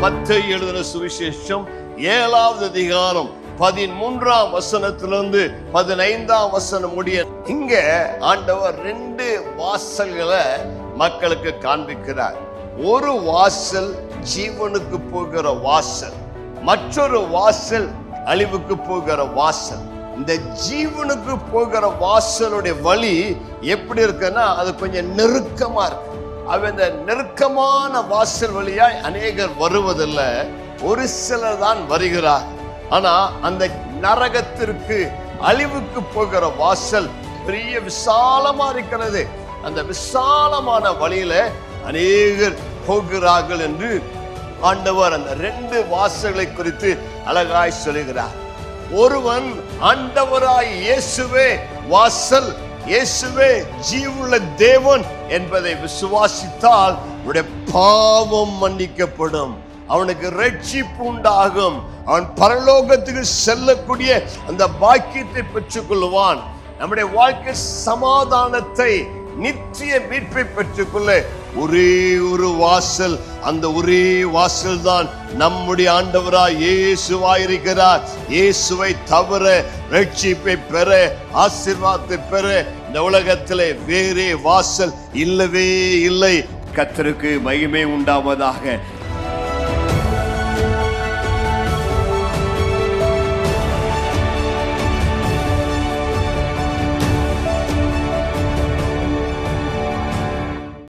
மத்தேயு எழுதின சுவிசேஷம் ஏழாவது அதிகாரம் பதிமூன்றாம் வசனத்திலிருந்து பதினைந்தாம் வசனம் முடிய இங்க ஆண்டவர் ரெண்டு வாசல்களை மக்களுக்கு காண்பிக்கிறார் ஒரு வாசல் ஜீவனுக்கு போகிற வாசல் மற்றொரு வாசல் அழிவுக்கு போகிற வாசல் இந்த ஜீவனுக்கு போகிற வாசலுடைய வழி எப்படி இருக்குன்னா அது கொஞ்சம் நெருக்கமா இருக்கு அவ இந்த நெருக்கமான வாசல் வழியாய் அநேகர் வருவதில்லை ஒரு சிலர் தான் வருகிறார் ஆனா அந்த நரகத்திற்கு அழிவுக்கு போகிற வாசல் பெரிய விசாலமா இருக்கிறது அந்த விசாலமான வழியில அநேகர் போகிறார்கள் என்று ஆண்டவர் அந்த ரெண்டு வாசல்களை குறித்து அழகாய் சொல்லுகிறார் ஒருவன் ஆண்டவராய் இயேசுவே வாசல் இயேசுவே ஜீவுள்ள தேவன் என்பதை விசுவாசித்தால் உடைய பாவம் மன்னிக்கப்படும் அவனுக்கு ரட்சிப்பு உண்டாகும் அவன் பரலோகத்துக்கு செல்லக்கூடிய அந்த பாக்கியத்தை பெற்றுக் கொள்வான் நம்முடைய வாழ்க்கை சமாதானத்தை நித்திய மீட்பை பெற்றுக்கொள்ள ஒரே ஒரு வாசல் அந்த ஒரே வாசல் தான் நம்முடைய ஆண்டவராய் இயேசுவாயிருக்கிறார் இயேசுவை தவிர ரட்சிப்பை பெற ஆசீர்வாதத்தை பெற இந்த உலகத்திலே வேறே வாசல் இல்லவே இல்லை கத்தருக்கு மகிமை உண்டாவதாக